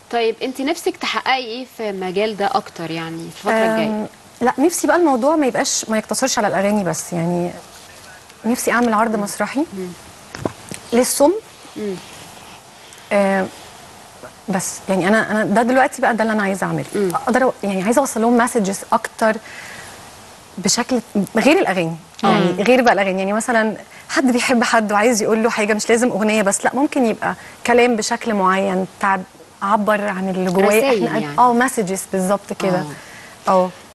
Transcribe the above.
طيب انت نفسك تحققي ايه في المجال ده اكتر يعني الفتره الجايه أم، لا نفسي بقى الموضوع ما يبقاش ما يقتصرش على الاغاني بس يعني نفسي اعمل عرض مسرحي للصم آه بس يعني انا انا ده دلوقتي بقى ده اللي انا عايزه اعمله اقدر أ- يعني عايزه اوصل لهم مسجز اكتر بشكل غير الاغاني يعني غير بقى الاغاني يعني مثلا حد بيحب حد وعايز يقول له حاجه مش لازم اغنيه بس لا ممكن يبقى كلام بشكل معين تعب عبر عن اللي جواه رسايل احنا يعني. اه مسجز بالظبط كده اه